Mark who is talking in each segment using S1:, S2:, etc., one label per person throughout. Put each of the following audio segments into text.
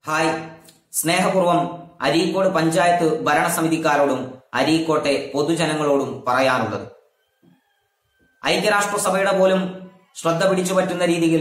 S1: hi സ്നേഹപൂർവം അരീക്കോട് പഞ്ചായത്ത് ഭരണസമിതിക്കാരോടും അരീക്കോട്ടെ പൊതുജനങ്ങളോടും പറയാനുള്ളത് ഐക്യരാഷ്ട്രസഭയുടെ പോലും ശ്രദ്ധ പിടിച്ചു പറ്റുന്ന രീതിയിൽ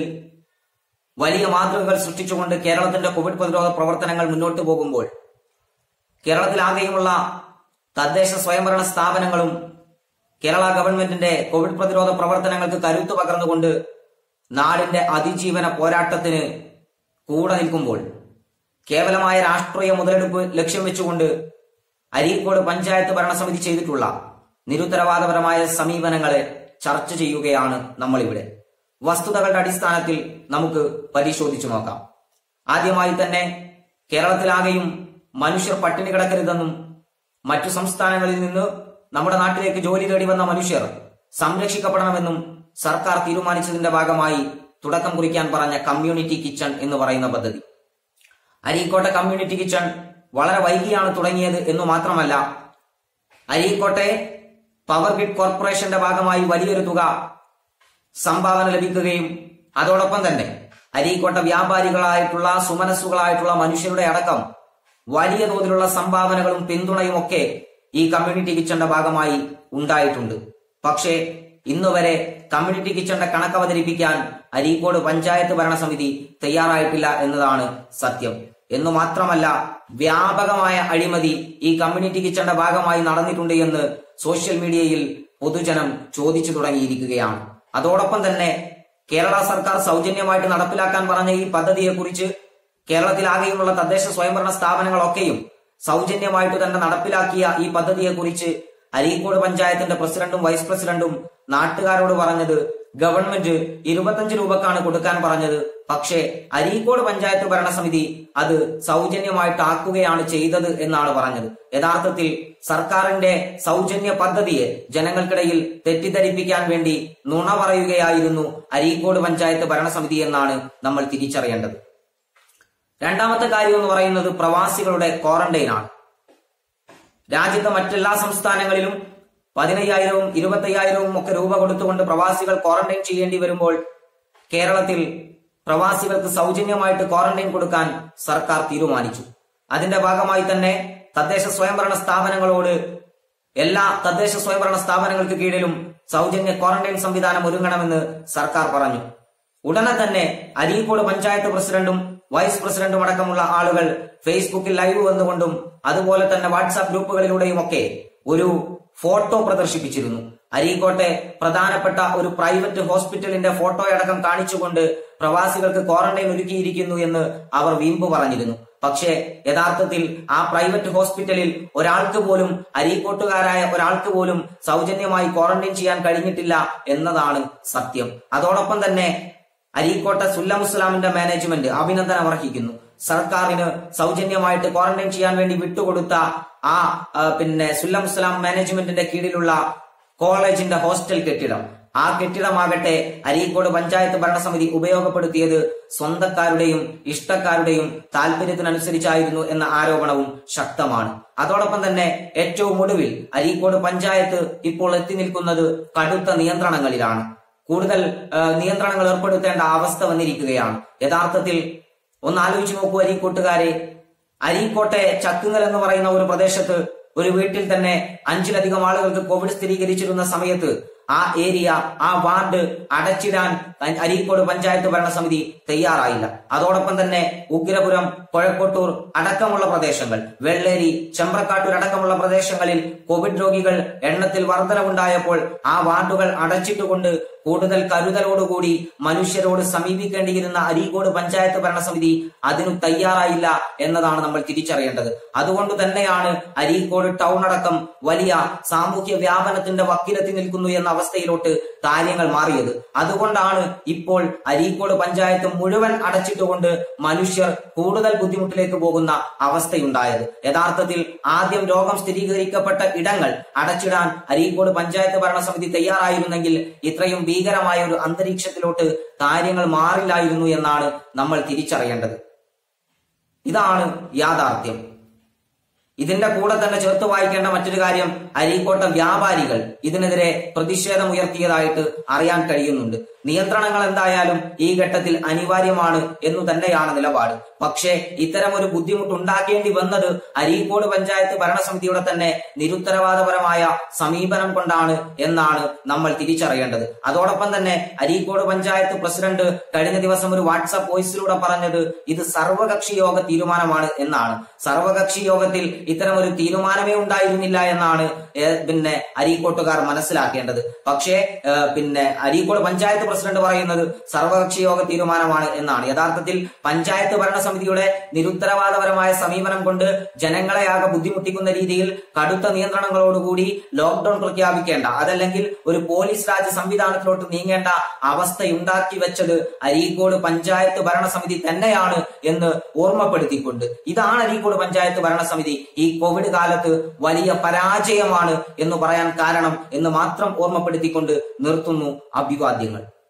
S1: വലിയ മാതൃകകൾ സൃഷ്ടിച്ചുകൊണ്ട് കേരളത്തിന്റെ കോവിഡ് പ്രതിരോധ പ്രവർത്തനങ്ങൾ മുന്നോട്ട് പോകുമ്പോൾ കേരളത്തിലാകെയുമുള്ള തദ്ദേശ സ്വയംഭരണ സ്ഥാപനങ്ങളും കേരള ഗവൺമെന്റിന്റെ കോവിഡ് പ്രതിരോധ പ്രവർത്തനങ്ങൾക്ക് കരുത്തു പകർന്നുകൊണ്ട് നാടിന്റെ അതിജീവന പോരാട്ടത്തിന് കൂടെ നിൽക്കുമ്പോൾ കേവലമായ രാഷ്ട്രീയ മുതലെടുപ്പ് ലക്ഷ്യം വെച്ചുകൊണ്ട് അരീക്കോട് പഞ്ചായത്ത് ഭരണസമിതി ചെയ്തിട്ടുള്ള നിരുത്തരവാദപരമായ സമീപനങ്ങളെ ചർച്ച ചെയ്യുകയാണ് നമ്മളിവിടെ വസ്തുതകളുടെ അടിസ്ഥാനത്തിൽ നമുക്ക് പരിശോധിച്ചു നോക്കാം ആദ്യമായി തന്നെ കേരളത്തിലാകെയും മനുഷ്യർ പട്ടിണി കിടക്കരുതെന്നും മറ്റു സംസ്ഥാനങ്ങളിൽ നിന്ന് നമ്മുടെ നാട്ടിലേക്ക് ജോലി തേടി വന്ന മനുഷ്യർ സംരക്ഷിക്കപ്പെടണമെന്നും സർക്കാർ തീരുമാനിച്ചതിന്റെ ഭാഗമായി തുടക്കം കുറിക്കാൻ പറഞ്ഞ കമ്മ്യൂണിറ്റി കിച്ചൺ എന്ന് പറയുന്ന പദ്ധതി അരീക്കോട്ടെ കമ്മ്യൂണിറ്റി കിച്ചൺ വളരെ വൈകിയാണ് തുടങ്ങിയത് എന്ന് മാത്രമല്ല അരീക്കോട്ടെ പവർ ഗ്രിഡ് കോർപ്പറേഷന്റെ ഭാഗമായി വലിയൊരു തുക സംഭാവന ലഭിക്കുകയും അതോടൊപ്പം തന്നെ അരീക്കോട്ട വ്യാപാരികളായിട്ടുള്ള സുമനസ്സുകളായിട്ടുള്ള മനുഷ്യരുടെ അടക്കം വലിയ തോതിലുള്ള സംഭാവനകളും പിന്തുണയും ഒക്കെ ഈ കമ്മ്യൂണിറ്റി കിച്ചന്റെ ഭാഗമായി ഉണ്ടായിട്ടുണ്ട് പക്ഷേ ഇന്നുവരെ കമ്മ്യൂണിറ്റി കിച്ചന്റെ കണക്ക് അവതരിപ്പിക്കാൻ അരീക്കോട് പഞ്ചായത്ത് ഭരണസമിതി തയ്യാറായിട്ടില്ല എന്നതാണ് സത്യം എന്നു മാത്രമല്ല വ്യാപകമായ അഴിമതി ഈ കമ്മ്യൂണിറ്റി കിച്ചന്റെ ഭാഗമായി നടന്നിട്ടുണ്ട് എന്ന് സോഷ്യൽ മീഡിയയിൽ പൊതുജനം ചോദിച്ചു തുടങ്ങിയിരിക്കുകയാണ് അതോടൊപ്പം തന്നെ കേരള സർക്കാർ സൗജന്യമായിട്ട് നടപ്പിലാക്കാൻ പറഞ്ഞ ഈ പദ്ധതിയെക്കുറിച്ച് കേരളത്തിലാകെയുമുള്ള തദ്ദേശ സ്വയംഭരണ സ്ഥാപനങ്ങളൊക്കെയും സൗജന്യമായിട്ട് തന്നെ നടപ്പിലാക്കിയ ഈ പദ്ധതിയെക്കുറിച്ച് അരീക്കോട് പഞ്ചായത്തിന്റെ പ്രസിഡന്റും വൈസ് പ്രസിഡന്റും നാട്ടുകാരോട് പറഞ്ഞത് ഗവൺമെന്റ് ഇരുപത്തഞ്ച് രൂപക്കാണ് കൊടുക്കാൻ പറഞ്ഞത് പക്ഷേ അരീക്കോട് പഞ്ചായത്ത് ഭരണസമിതി അത് സൗജന്യമായിട്ടാക്കുകയാണ് ചെയ്തത് എന്നാണ് പറഞ്ഞത് യഥാർത്ഥത്തിൽ സർക്കാരിന്റെ സൗജന്യ പദ്ധതിയെ ജനങ്ങൾക്കിടയിൽ തെറ്റിദ്ധരിപ്പിക്കാൻ വേണ്ടി നുണ പറയുകയായിരുന്നു അരീക്കോട് പഞ്ചായത്ത് ഭരണസമിതി എന്നാണ് നമ്മൾ തിരിച്ചറിയേണ്ടത് രണ്ടാമത്തെ കാര്യം എന്ന് പറയുന്നത് പ്രവാസികളുടെ ക്വാറന്റൈൻ ആണ് രാജ്യത്തെ മറ്റെല്ലാ സംസ്ഥാനങ്ങളിലും പതിനയ്യായിരവും ഇരുപത്തയ്യായിരവും ഒക്കെ രൂപ കൊടുത്തുകൊണ്ട് പ്രവാസികൾ ക്വാറന്റൈൻ ചെയ്യേണ്ടി വരുമ്പോൾ കേരളത്തിൽ പ്രവാസികൾക്ക് സൗജന്യമായിട്ട് ക്വാറന്റൈൻ കൊടുക്കാൻ സർക്കാർ തീരുമാനിച്ചു അതിന്റെ ഭാഗമായി തന്നെ തദ്ദേശ സ്വയംഭരണ സ്ഥാപനങ്ങളോട് എല്ലാ തദ്ദേശ സ്വയംഭരണ സ്ഥാപനങ്ങൾക്ക് കീഴിലും സൗജന്യ ക്വാറന്റൈൻ സംവിധാനം ഒരുങ്ങണമെന്ന് സർക്കാർ പറഞ്ഞു ഉടനെ തന്നെ അരീക്കോട് പഞ്ചായത്ത് പ്രസിഡന്റും വൈസ് പ്രസിഡന്റും അടക്കമുള്ള ആളുകൾ ഫേസ്ബുക്കിൽ ലൈവ് വന്നുകൊണ്ടും അതുപോലെ തന്നെ വാട്സാപ്പ് ഗ്രൂപ്പുകളിലൂടെയും ഒക്കെ ഒരു ഫോട്ടോ പ്രദർശിപ്പിച്ചിരുന്നു അരീക്കോട്ടെ പ്രധാനപ്പെട്ട ഒരു പ്രൈവറ്റ് ഹോസ്പിറ്റലിന്റെ ഫോട്ടോ അടക്കം കാണിച്ചുകൊണ്ട് പ്രവാസികൾക്ക് ക്വാറന്റൈൻ ഒരുക്കിയിരിക്കുന്നു എന്ന് അവർ വീമ്പ് പറഞ്ഞിരുന്നു പക്ഷേ യഥാർത്ഥത്തിൽ ആ പ്രൈവറ്റ് ഹോസ്പിറ്റലിൽ ഒരാൾക്ക് പോലും അരീക്കോട്ടുകാരായ ഒരാൾക്ക് പോലും സൗജന്യമായി ക്വാറന്റൈൻ ചെയ്യാൻ കഴിഞ്ഞിട്ടില്ല എന്നതാണ് സത്യം അതോടൊപ്പം തന്നെ അരീക്കോട്ടെ സുല്ലം ഇസ്ലാമിന്റെ മാനേജ്മെന്റ് അഭിനന്ദനം അർഹിക്കുന്നു സർക്കാരിന് സൗജന്യമായിട്ട് ക്വാറന്റൈൻ ചെയ്യാൻ വേണ്ടി വിട്ടുകൊടുത്ത ആ ആ, പിന്നെ സുല്ലം ഇസ്ലാം മാനേജ്മെന്റിന്റെ കീഴിലുള്ള കോളേജിന്റെ ഹോസ്റ്റൽ കെട്ടിടം ആ കെട്ടിടമാകട്ടെ അരീക്കോട് പഞ്ചായത്ത് ഭരണസമിതി ഉപയോഗപ്പെടുത്തിയത് സ്വന്തക്കാരുടെയും ഇഷ്ടക്കാരുടെയും താല്പര്യത്തിനനുസരിച്ചായിരുന്നു എന്ന ആരോപണവും ശക്തമാണ് അതോടൊപ്പം തന്നെ ഏറ്റവും ഒടുവിൽ അരീക്കോട് പഞ്ചായത്ത് ഇപ്പോൾ എത്തി നിൽക്കുന്നത് കടുത്ത നിയന്ത്രണങ്ങളിലാണ് കൂടുതൽ ആ, നിയന്ത്രണങ്ങൾ ഏർപ്പെടുത്തേണ്ട അവസ്ഥ വന്നിരിക്കുകയാണ് യഥാർത്ഥത്തിൽ ഒന്ന് ആലോചിച്ച് നോക്കൂ അരീക്കോട്ടുകാരെ അരീക്കോട്ടെ ചക്കുങ്ങൽ എന്ന് പറയുന്ന ഒരു പ്രദേശത്ത് ഒരു വീട്ടിൽ തന്നെ അഞ്ചിലധികം ആളുകൾക്ക് കോവിഡ് സ്ഥിരീകരിച്ചിരുന്ന സമയത്ത് ആ ഏരിയ ആ വാർഡ് അടച്ചിടാൻ അരീക്കോട് പഞ്ചായത്ത് ഭരണസമിതി തയ്യാറായില്ല അതോടൊപ്പം തന്നെ ഉഗ്രപുരം കൊഴക്കോട്ടൂർ അടക്കമുള്ള പ്രദേശങ്ങൾ വെള്ളേരി ചെമ്പ്രക്കാട്ടൂർ അടക്കമുള്ള പ്രദേശങ്ങളിൽ കോവിഡ് രോഗികൾ എണ്ണത്തിൽ വർധനവുണ്ടായപ്പോൾ ആ വാർഡുകൾ അടച്ചിട്ടുകൊണ്ട് കൂടുതൽ കരുതലോടുകൂടി മനുഷ്യരോട് സമീപിക്കേണ്ടിയിരുന്ന അരീക്കോട് പഞ്ചായത്ത് ഭരണസമിതി അതിനു തയ്യാറായില്ല എന്നതാണ് നമ്മൾ തിരിച്ചറിയേണ്ടത് അതുകൊണ്ട് തന്നെയാണ് അരീക്കോട് ടൗൺ അടക്കം വലിയ സാമൂഹ്യ വ്യാപനത്തിന്റെ വക്കിലെത്തി നിൽക്കുന്നു എന്ന അവസ്ഥയിലോട്ട് കാര്യങ്ങൾ മാറിയത് അതുകൊണ്ടാണ് ഇപ്പോൾ അരീക്കോട് പഞ്ചായത്ത് മുഴുവൻ അടച്ചിട്ടുകൊണ്ട് മനുഷ്യർ കൂടുതൽ ബുദ്ധിമുട്ടിലേക്ക് പോകുന്ന അവസ്ഥയുണ്ടായത് യഥാർത്ഥത്തിൽ ആദ്യം രോഗം സ്ഥിരീകരിക്കപ്പെട്ട ഇടങ്ങൾ അടച്ചിടാൻ അരീക്കോട് പഞ്ചായത്ത് ഭരണസമിതി തയ്യാറായിരുന്നെങ്കിൽ ഇത്രയും ഭീകരമായ ഒരു അന്തരീക്ഷത്തിലോട്ട് കാര്യങ്ങൾ മാറില്ലായിരുന്നു എന്നാണ് നമ്മൾ തിരിച്ചറിയേണ്ടത് ഇതാണ് യാഥാർത്ഥ്യം ഇതിന്റെ കൂടെ തന്നെ ചേർത്ത് വായിക്കേണ്ട മറ്റൊരു കാര്യം അരീക്കോട്ട വ്യാപാരികൾ ഇതിനെതിരെ പ്രതിഷേധമുയർത്തിയതായിട്ട് അറിയാൻ കഴിയുന്നുണ്ട് നിയന്ത്രണങ്ങൾ എന്തായാലും ഈ ഘട്ടത്തിൽ അനിവാര്യമാണ് എന്നു തന്നെയാണ് നിലപാട് പക്ഷേ ഇത്തരം ഒരു ബുദ്ധിമുട്ട് ഉണ്ടാക്കേണ്ടി വന്നത് അരീക്കോട് പഞ്ചായത്ത് ഭരണസമിതിയുടെ തന്നെ നിരുത്തരവാദപരമായ സമീപനം കൊണ്ടാണ് എന്നാണ് നമ്മൾ തിരിച്ചറിയേണ്ടത് അതോടൊപ്പം തന്നെ അരീക്കോട് പഞ്ചായത്ത് പ്രസിഡന്റ് കഴിഞ്ഞ ദിവസം ഒരു വാട്സാപ്പ് വോയിസിലൂടെ പറഞ്ഞത് ഇത് സർവകക്ഷി യോഗ തീരുമാനമാണ് എന്നാണ് സർവകക്ഷി യോഗത്തിൽ ഇത്തരം ഒരു തീരുമാനമേ ഉണ്ടായിരുന്നില്ല എന്നാണ് ഏ, പിന്നെ അരീക്കോട്ടുകാർ മനസ്സിലാക്കേണ്ടത് പക്ഷേ ഏ, പിന്നെ അരീക്കോട് പഞ്ചായത്ത് പ്രസിഡന്റ് പറയുന്നത് സർവകക്ഷി യോഗ തീരുമാനമാണ് എന്നാണ് യഥാർത്ഥത്തിൽ പഞ്ചായത്ത് ഭരണസമിതിയുടെ നിരുത്തരവാദപരമായ സമീപനം കൊണ്ട് ജനങ്ങളെ ആകെ ബുദ്ധിമുട്ടിക്കുന്ന രീതിയിൽ കടുത്ത നിയന്ത്രണങ്ങളോടുകൂടി ലോക്ഡൌൺ പ്രഖ്യാപിക്കേണ്ട അതല്ലെങ്കിൽ ഒരു പോലീസ് രാജ് സംവിധാനത്തിലോട്ട് നീങ്ങേണ്ട അവസ്ഥയുണ്ടാക്കി വെച്ചത് അരീക്കോട് പഞ്ചായത്ത് ഭരണസമിതി തന്നെയാണ് എന്ന് ഓർമ്മപ്പെടുത്തിക്കൊണ്ട് ഇതാണ് അരീക്കോട് പഞ്ചായത്ത് ഭരണസമിതി ഈ കോവിഡ് കാലത്ത് വലിയ പരാജയമാണ് എന്ന് പറയാൻ കാരണം എന്ന് മാത്രം ഓർമ്മപ്പെടുത്തിക്കൊണ്ട് നിർത്തുന്നു അഭിവാദ്യങ്ങൾ